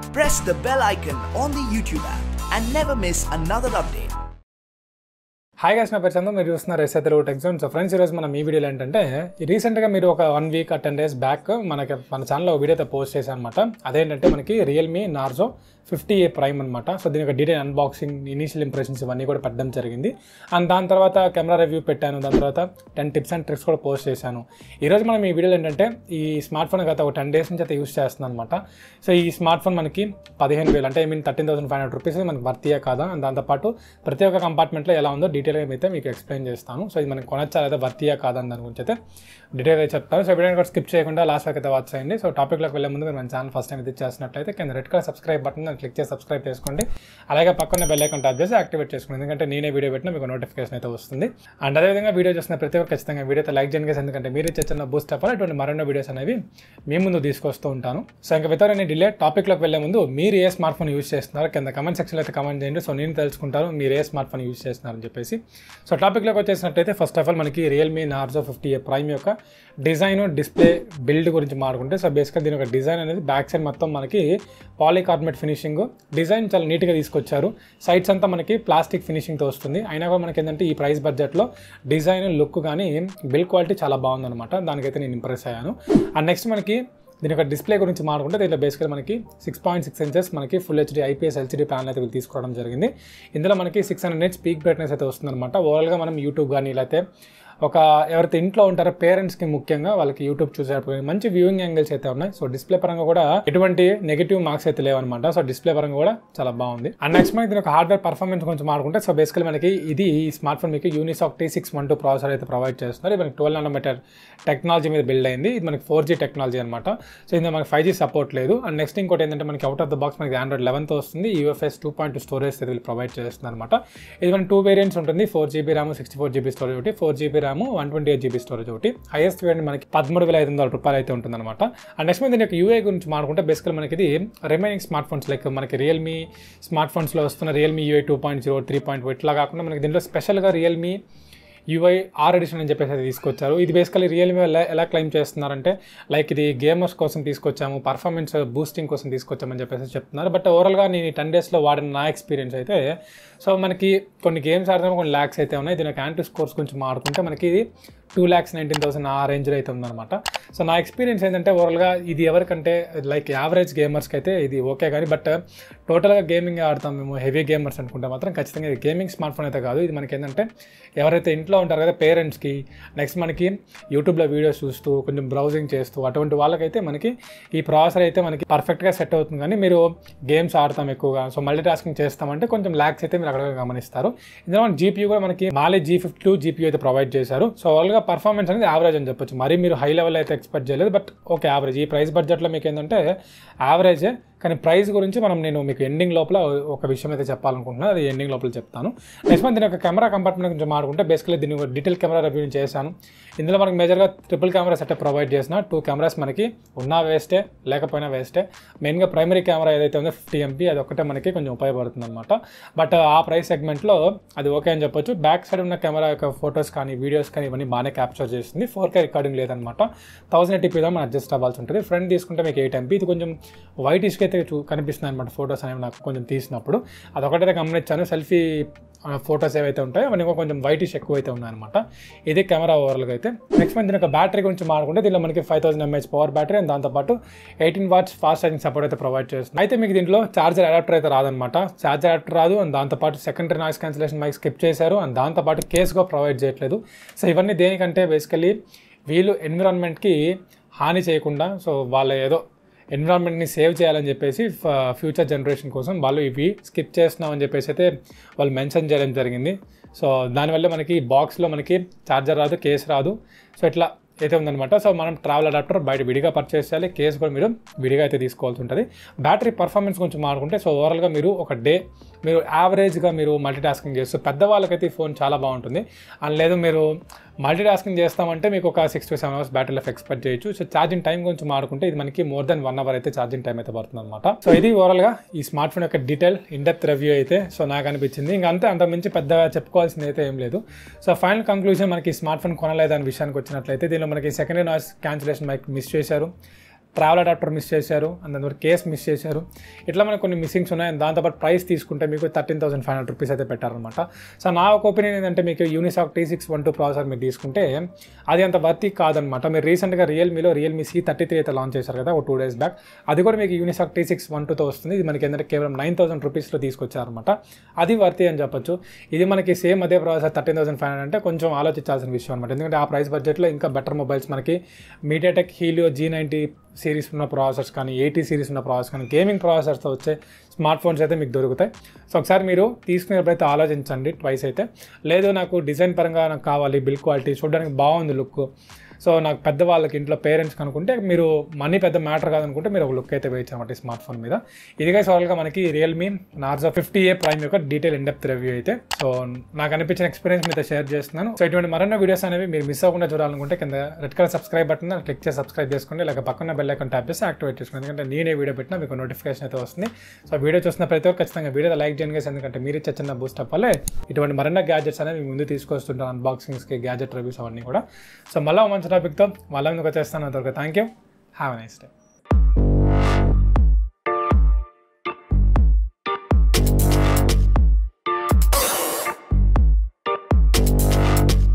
press the bell icon on the YouTube app and never miss another update. Hi guys నా పేరు చందు మీరు చూస్తున్నారు SI Telugu tech zone so friends ఈరోజు మనం ఈ వీడియోలో ఏంటంటే రీసెంట్గా మీరు ఒక one week ten days back మనకి మన ఛానల్లో వీడియో అయితే పోస్ట్ చేశాను అనమాట అదేంటంటే మనకి Realme Narzo fifty A prime అనమాట సో దీని యొక్క డీటెయిల్ అన్బాక్సింగ్ ఇనీషియల్ ఇంప్రెషన్స్ ఇవన్నీ కూడా పెట్టడం జరిగింది అండ్ దాని తర్వాత కెమెరా రివ్యూ పెట్టాను దాని తర్వాత టెన్ టిప్స్ అండ్ ట్రిక్స్ కూడా పోస్ట్ చేశాను ఈరోజు మనం ఈ వీడియోలో ఏంటంటే ఈ స్మార్ట్ ఫోన్ గత ఒక టెన్ డేస్ నుంచి అయితే యూస్ చేస్తున్నాను అనమాట సో ఈ స్మార్ట్ ఫోన్ మనకి పదిహేను వేలు అంటే I mean thirteen thousand five hundred rupees మనకి వర్తీయా కాదా అండ్ దాంతోపాటు ప్రతి ఒక్క కంపార్ట్మెంట్లో ఎలా ఉందో డీటెయిల్గా అయితే మీకు ఎక్స్ప్లెయిన్ చేస్తాను సో ఇది మనకి కొనచ్చా లేదా వర్తీయా కాదా అని దాని గురించి అయితే డీటెయిల్గా చెప్తాను సో వీడియో కూడా స్కిప్ చేయకుండా లాస్ట్ వరకు అయితే వాచ్ చేయండి సో టాపిక్లోకి వెళ్ళే ముందు మీరు మన ఛానల్ ఫస్ట్ టైం ఇది చేసినట్లయితే కింద రెడ్ కలర్ సబ్స్క్రైబ్ బటన్ దాన్ని క్లిక్ చేసి సబ్స్క్రైబ్ చేసుకోండి అలాగే పక్కన బెల్ ఐకాన్ ట్యాప్ చేసి యాక్టివేట్ చేసుకోండి ఎందుకంటే నేనే వీడియో పెట్టినా మీకు నోటిఫికేషన్ అయితే వస్తుంది అండ్ అదేవిధంగా వీడియో చూసిన ప్రతి ఒక్కరు ఖచ్చితంగా వీడియో అయితే లైక్ చేయండి guys, ఎందుకంటే మీరు ఇచ్చే చిన్న బూస్ట్ అవ్వాలి అటువంటి మరెన్నో వీడియోస్ అనేవి మీ ముందు తీసుకొస్తూ ఉంటాను సో ఇంకా వితౌట్ ఎనీ డిలే టాపిక్లోకి వెళ్ళే ముందు మీరు ఏ స్మార్ట్ ఫోన్ యూస్ చేస్తున్నారు కింద కమెంట్ సెక్షన్లో అయితే కమెంట్ చేయండి సో నేను తెలుసుకుంటాను మీరు ఏ స్మార్ట్ ఫోన్ యూస్ చేస్తున్నారని చెప్పేసి సో టాపిక్లోకి వచ్చేసినట్టయితే ఫస్ట్ ఆఫ్ ఆల్ మనకి Realme Narzo fifty A prime యొక్క డిజైన్ డిస్ప్లే బిల్డ్ గురించి మాట్లాడుకుంటే సో బేసిక్గా దీని యొక్క డిజైన్ అనేది బ్యాక్ సైడ్ మొత్తం మనకి పాలికార్బనేట్ ఫినిషింగ్ డిజైన్ చాలా నీట్గా తీసుకొచ్చారు సైడ్స్ అంతా మనకి ప్లాస్టిక్ ఫినిషింగ్తో వస్తుంది అయినా కూడా మనకి ఏంటంటే ఈ ప్రైస్ బడ్జెట్లో డిజైన్ లుక్ కానీ బిల్ క్వాలిటీ చాలా బాగుందన్నమాట దానికైతే నేను ఇంప్రెస్ అయ్యాను అండ్ నెక్స్ట్ మనకి దీని యొక్క డిస్ప్లే గురించి మాట్లాడుకుంటే దీంట్లో బేసికల్ మనకి సిక్స్ పాయింట్ సిక్స్ ఇంచెస్ మనకి full HD IPS LCD panel అయితే వీళ్ళు తీసుకోవడం జరిగింది ఇందులో మనకి six hundred nits peak brightness అయితే వస్తుందన్నమాట ఓవరాల్గా మనం యూట్యూబ్ కానీ లేకపోతే ఒక ఎవరైతే ఇంట్లో ఉంటారో పేరెంట్స్కి ముఖ్యంగా వాళ్ళకి యూట్యూబ్ చూసేటప్పుడు కానీ మంచి వ్యూయింగ్ యాంగిల్స్ అయితే ఉన్నాయి సో డిస్ప్లే పరంగా కూడా ఎటువంటి నెగిటివ్ మార్క్స్ అయితే లేవన్నమాట సో డిస్ప్లే పరంగా కూడా చాలా బాగుంది అండ్ నెక్స్ట్ మనకి దీని ఒక హార్డ్వేర్ పర్ఫార్మెన్స్ గురించి మాట్లాడుకుంటే సో బేసికల్ మనకి ఇది ఈ స్మార్ట్ ఫోన్ మీకు Unisoc T six one two processor అయితే ప్రొవైడ్ చేస్తున్నారు ఇది మనకి ట్వెల్వ్ నానోమీటర్ టెక్నాలజీ మీద బిల్డ్ అయింది ఇది మనకి ఫోర్ జీ టెక్నాలజీ అనమాట సో ఇందులో మనకి ఫైవ్ జీ సపోర్ట్ లేదు అండ్ నెక్స్ట్ ఇంకోటి ఏంటంటే మనకి అవుట్ ఆఫ్ ద బాక్స్ మనకి ఆండ్రాయిడ్ లెవెన్తో వస్తుంది యూఎఫ్ఎస్ టూ పాయింట్ స్టోరేజ్ అయితే వీళ్ళు ప్రొవైడ్ చేస్తుంది అనమాట ఇది మనకి టూ వేరియంట్స్ ఉంటుంది four GB RAM sixty four GB storage ఒకటి four GB RAM one twenty eight GB storage ఒకటి హైయెస్ట్ వేరియంట్ మనకి పదమూడు వేల ఐదు వందల రూపాయలు అయితే ఉంటుంది అనమాట అండ్ నెక్స్ట్ దీని యొక్క యూఐ గురించి మాట్లాడుకుంటే బేసికల్ మనకి ఇది రిమైనింగ్ స్మార్ట్ ఫోన్స్ లైక్ మనకి రియల్మీ స్మార్ట్ ఫోన్స్లో వస్తున్న Realme UI two point zero three point ఇట్లా కాకుండా మనకి దీంట్లో స్పెషల్గా రియల్మీ యూఐ ఆర్ ఎడిషన్ అని చెప్పేసి అది తీసుకొచ్చారు ఇది బేసికలీ రియల్మీ ఎలా ఎలా క్లెయిమ్ చేస్తున్నారంటే లైక్ ఇది గేమర్స్ కోసం తీసుకొచ్చాము పర్ఫార్మెన్స్ బూస్టింగ్ కోసం తీసుకొచ్చామని చెప్పేసి చెప్తున్నారు బట్ ఓవరాల్గా నేను ఈ టెన్ డేస్లో వాడిన నా ఎక్స్పీరియన్స్ అయితే సో మనకి కొన్ని గేమ్స్ ఆడితే కొన్ని ల్యాక్స్ అయితే ఉన్నాయి దీని యొక్క యాంటీ స్కోర్స్ గురించి మాట్లాడుకుంటే మనకి ఇది టూ ల్యాక్స్ నైన్టీన్ థౌసండ్ ఆ రేంజ్లో అయితే ఉందన్నమాట సో నా ఎక్స్పీరియన్స్ ఏంటంటే ఓవరాల్గా ఇది ఎవరికంటే లైక్ యావరేజ్ గేమర్స్కి అయితే ఇది ఓకే కానీ బట్ టోటల్గా గేమింగ్ ఆడతాం మేము హెవీ గేమర్స్ అనుకుంటే మాత్రం ఖచ్చితంగా ఇది గేమింగ్ స్మార్ట్ ఫోన్ అయితే కాదు ఇది మనకి ఏంటంటే ఎవరైతే ఇంట్లో ఉంటారు కదా పేరెంట్స్కి నెక్స్ట్ మనకి యూట్యూబ్లో వీడియోస్ చూస్తూ కొంచెం బ్రౌజింగ్ చేస్తూ అటువంటి వాళ్ళకైతే మనకి ఈ ప్రాసెసర్ అయితే మనకి పర్ఫెక్ట్గా సెట్ అవుతుంది కానీ మీరు గేమ్స్ ఆడతాం ఎక్కువగా సో మల్టీ టాస్కింగ్ చేస్తామంటే కొంచెం ల్యాక్స్ అయితే మీరు అక్కడ గమనిస్తారు ఇందులో మన జీపీయూ కూడా మనకి Mali G fifty two GPU అయితే ప్రొవైడ్ చేశారు సో ఓవరాల్గా పర్ఫార్మెన్స్ అనేది యావరేజ్ అని చెప్పొచ్చు మరి మీరు హై లెవెల్ అయితే ఎక్స్పెక్ట్ చేయలేదు బట్ ఓకే యావరేజ్ ఈ ప్రైస్ బడ్జెట్లో మీకు ఏంటంటే యావరేజే కానీ ప్రైస్ గురించి మనం నేను మీకు ఎండింగ్ లోపల ఒక విషయం అయితే చెప్పాలనుకుంటున్నాను అది ఎండింగ్ లోపల చెప్తాను నెక్స్ట్ మనం దీని యొక్క కెమెరా కంపార్ట్మెంట్ గురించి మాట్లాడుకుంటే బేసికలీ దీని ఒక డీటెయిల్ కెమెరా రివ్యూ చేశాను ఇందులో మనకి మేజర్గా ట్రిపుల్ కెమెరా సెటప్ ప్రొవైడ్ చేసిన టూ కెమెరాస్ మనకి ఉన్నా వేస్టే లేకపోయినా వేస్టే మెయిన్గా ప్రైమరీ కెమెరా ఏదైతే ఉందో ఫిఫ్టీ ఎంపీ అది ఒకటే మనకి కొంచెం ఉపయోగపడుతుంది అనమాట బట్ ఆ ప్రైస్ సెగ్మెంట్లో అది ఓకే అని చెప్పొచ్చు బ్యాక్ సైడ్ ఉన్న కెమెరా యొక్క ఫొటోస్ కానీ వీడియోస్ కానీ ఇవన్నీ బాగానే క్యాప్చర్ చేస్తుంది ఫోర్ కే రికార్డింగ్ లేదనమాట థౌసండ్ ఎయిటీపీ మనం అడ్జస్ట్ అవ్వాల్సి ఉంటుంది ఫ్రంట్ తీసుకుంటే మీకు ఎయిట్ ఎంపీ ఇది కొంచెం వైట్ ఇష్కి అయితే చూ కనిపిస్తుంది అనమాట ఫొటోస్ అనేవి నాకు కొంచెం తీసినప్పుడు అదొకటైతే గమనించాను సెల్ఫీ ఫొటోస్ ఏవైతే ఉంటాయో అవన్నీ కూడా కొంచెం వైట్ ఇష్ ఎక్కువ అయితే ఉన్నాయన్నమాట ఇది కెమెరా ఓవరాల్గా అయితే నెక్స్ట్ మన దీని యొక్క బ్యాటరీ గురించి మాట్లాడుకుంటే దీనిలో మనకి five thousand M H power battery and దాంతోపాటు eighteen watts fast charging support అయితే ప్రొవైడ్ చేస్తుంది అయితే మీకు దీంట్లో చార్జర్ అడాప్టర్ అయితే రాదనమాట చార్జర్ అడాప్టర్ రాదు అండ్ దాంతోపాటు secondary noise cancellation mic skip చేశారు అండ్ దాంతోపాటు కేసుగా ప్రొవైడ్ చేయట్లేదు సో ఇవన్నీ దేనికంటే బేసికలీ వీళ్ళు ఎన్విరాన్మెంట్కి హాని చేయకుండా సో వాళ్ళ ఏదో ఎన్విరాన్మెంట్ని సేవ్ చేయాలని చెప్పేసి ఫ్యూచర్ జనరేషన్ కోసం వాళ్ళు ఇవి స్కిప్ చేస్తున్నాం అని చెప్పేసి అయితే వాళ్ళు మెన్షన్ చేయడం జరిగింది సో దానివల్ల మనకి బాక్స్లో మనకి ఛార్జర్ రాదు కేస్ రాదు సో ఇట్లా అయితే ఉందన్నమాట సో మనం ట్రావెల్ అడాప్టర్ బయట విడిగా పర్చేస్ చేయాలి కేసు కూడా మీరు విడిగా అయితే తీసుకోవాల్సి ఉంటుంది బ్యాటరీ పర్ఫార్మెన్స్ గురించి మాట్లాడుకుంటే సో ఓవరాల్గా మీరు ఒక డే మీరు యావరేజ్గా మీరు మల్టీ టాస్కింగ్ చేస్తూ పెద్దవాళ్ళకైతే ఈ ఫోన్ చాలా బాగుంటుంది అండ్ లేదు మీరు మల్టీ టాస్కింగ్ చేస్తామంటే మీకు ఒక six to seven hours battery life expect చేయొచ్చు సో ఛార్జింగ్ టైం గురించి మాట్లాడుకుంటే ఇది మనకి మోర్ దెన్ వన్ అవర్ అయితే ఛార్జింగ్ టైం అయితే పడుతుంది అనమాట సో ఇది ఓవరాల్గా ఈ స్మార్ట్ ఫోన్ యొక్క డీటెయిల్ ఇండెప్త్ రివ్యూ అయితే సో నాకు అనిపించింది ఇంకా అంతే అంత మించి పెద్దగా చెప్పుకోవాల్సింది అయితే ఏం లేదు సో ఫైనల్ కంక్లూజన్ మనకి స్మార్ట్ ఫోన్ కొనలేదనే విషయానికి వచ్చినట్లయితే దీనిలో మనకి secondary noise cancellation mic miss చేశారు ట్రావెల్ అడాప్టర్ మిస్ చేశారు అండ్ దాని కేస్ మిస్ చేశారు ఇట్లా మనకు కొన్ని మిస్సింగ్స్ ఉన్నాయి And దాంతోపాటు ప్రైస్ తీసుకుంటే మీకు thirteen thousand five hundred rupees అయితే పెట్టారనమాట సో నా ఒక ఒపీనియన్ ఏంటంటే మీకు Unisoc T six one two processor మీరు తీసుకుంటే అది అంత వర్తి కాదనమాట మీరు రీసెంట్గా రియల్మీలో రియల్మీ సి థర్టీ త్రీ అయితే లాంచ్ చేశారు కదా ఒక టూ డేస్ బ్యాక్ అది కూడా మీకు యూనిసాక్ టీ సిక్స్ వన్ టూతో వస్తుంది ఇది మనకి ఏంటంటే కేవలం నైన్ థౌసండ్ రూపీస్లో తీసుకొచ్చారనమాట అది వర్తి అని చెప్పొచ్చు ఇది మనకి సేమ్ అదే processor thirteen thousand five hundred అంటే కొంచెం ఆలోచించాల్సిన విషయం అనమాట ఎందుకంటే ఆ ప్రైస్ బడ్జెట్లో ఇంకా బెటర్ మొబైల్స్ మనకి MediaTek Helio G ninety series ఉన్న ప్రాసెసర్స్ కానీ ఎయిటీ సిరీస్ ఉన్న ప్రాసెస్ కానీ గేమింగ్ ప్రాసెసర్స్తో వచ్చే స్మార్ట్ ఫోన్స్ అయితే మీకు దొరుకుతాయి సో ఒకసారి మీరు తీసుకునేటప్పుడైతే ఆలోచించండి ట్వైస్ అయితే లేదు నాకు డిజైన్ పరంగా నాకు కావాలి బిల్ క్వాలిటీ చూడడానికి బాగుంది లుక్ సో నాకు పెద్దవాళ్ళకి ఇంట్లో పేరెంట్స్ కనుకుంటే మీరు మనీ పెద్ద మ్యాటర్ కాదనుకుంటే మీరు ఒక లుక్ అయితే వేయచ్చు అనమాట ఈ స్మార్ట్ ఫోన్ మీద ఇదిగా సవాల్గా మనకి Realme Narzo fifty A prime యొక్క డీటెయిల్ ఇండెప్త్ రివ్యూ అయితే సో నాకు అనిపించిన ఎక్స్పీరియన్స్ మీతో షేర్ చేస్తున్నాను సో ఇటువంటి మరెన్నో వీడియోస్ అనేవి మీరు మిస్ అవ్వకుండా చూడాలనుకుంటే కింద red colour subscribe button click చేసి సబ్స్క్రైబ్ చేసుకోండి లేక పక్కన బెల్ ఐకాన్ ట్యాప్ చేసి యాక్టివేట్ చేసుకోండి ఎందుకంటే నేనే వీడియో పెట్టినా మీకు నోటిఫికేషన్ అయితే వస్తుంది సో వీడియో చూసిన ప్రతి ఒక్కరు ఖచ్చితంగా వీడియో లైక్ చేయండి guys. ఎందుకంటే మీరు ఇచ్చే చిన్న బూస్ట్ అప్ వల్లే ఇటువంటి మరెన్నో గ్యాజెట్స్ అనేవి మీ ముందు తీసుకొస్తుంటాను అన్బాక్సింగ్స్కి గ్యాజెట్ రివ్యూస్ అవన్నీ కూడా సో మళ్ళీ మంచి టాపిక్తో మళ్ళీ ముందుకు వచ్చేస్తాను అంతవరకు thank you have nice day